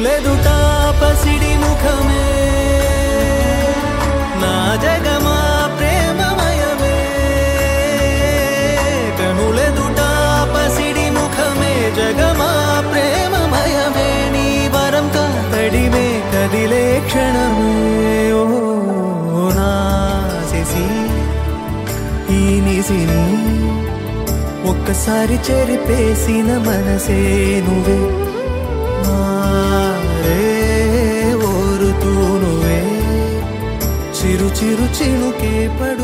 కనులెదుట పసిడి ముఖమే నా జగమా ప్రేమమయమే కనులెదుట పసిడి ముఖమే జగమా ప్రేమమయమే నీ వరం కాతడిమే కదిలే క్షణమే ఓ నా శశి ఈ నిసిని ఒక్కసారి చెరిపేసిన మనసే నువ్వే మారే ఓరుతూ నువ్వే చిరు చిరు చినుకే పడు